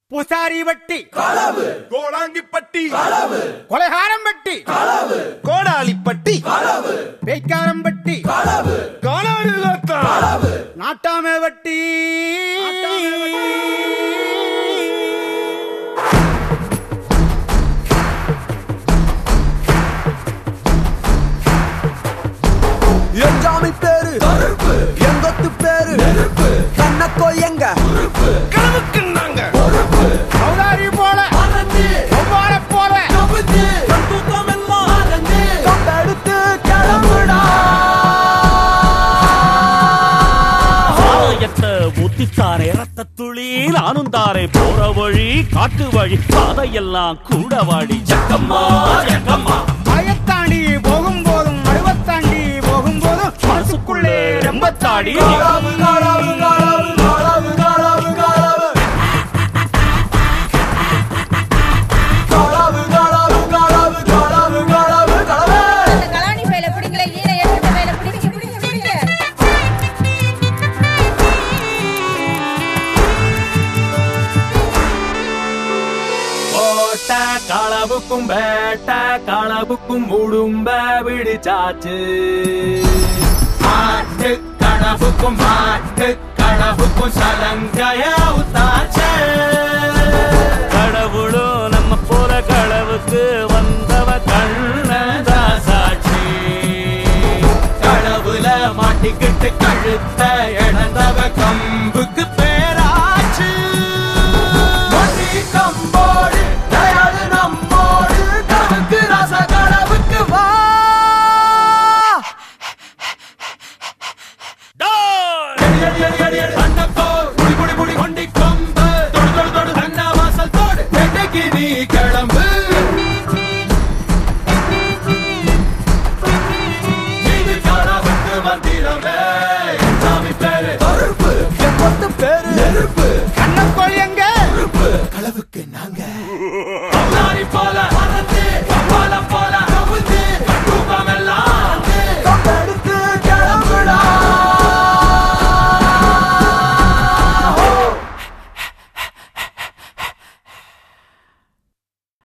புசாரி வட்டி கோடாங்கிப்பட்டி கொலைகாரம் வட்டி கோடாலிப்பட்டி பேய்க்காரம் வட்டி காலாடு நாட்டாமே வட்டி என் ஜாமி பேரு எங்கொத்து பேரு கண்ணக்கோ எங்க கனவுக்கு நாங்க சௌதாரி போல ஒவ்வாற போல எடுத்து கிளம்புடா சாயத்தை ஊத்தித்தாரே ரத்த துளி நானும் தாரே போற வழி காட்டு வழி பாதையெல்லாம் கூட வாடி ஜக்கம்மா ஜக்கம்மா பயத்தாண்டி போகும்போதும் மடுவத்தாண்டி போகும்போதும் மனசுக்குள்ளே ரொம்ப தாடி காலாவு காலாவு காலாவு காலாவு காலாவு காலாவு காலாவு காலாவு காலாவு காலாவு காலாவு காலாவு அந்த கலாணி பையில பிடிக்கல ஈர ஏற்பட்ட பையில பிடிக்க பிடிக்க பிடிக்க போட்ட களவுக்கும் வேட்ட களவுக்கும் உடும்ப விடிச்சாச்சு மாட்டு கனவுக்கும் மாட்டு கனவுக்கும் சலங்கைய உத்தாச்சு கடவுளும் நம்ம போற களவுக்கு வந்தவ கண்ணதா சாட்சி கடவுல மாட்டிக்கிட்டு கழுத்த இழந்தவ கம்புக்கு பேராச்சு மணி கம்போடு தயாரு நம்மோடு கனவுக்கு ரச கடவுக்கு வா டோய்! அடி அடி அடி அடி அடி அண்ணப்போ புடி புடி புடி கொண்டி கொம்பு தொடு தொடு தொடு அண்ணா வாசல் தோடு எட்டைக்கு நீ கிளம்பு இது கனவுக்கு மந்திரமே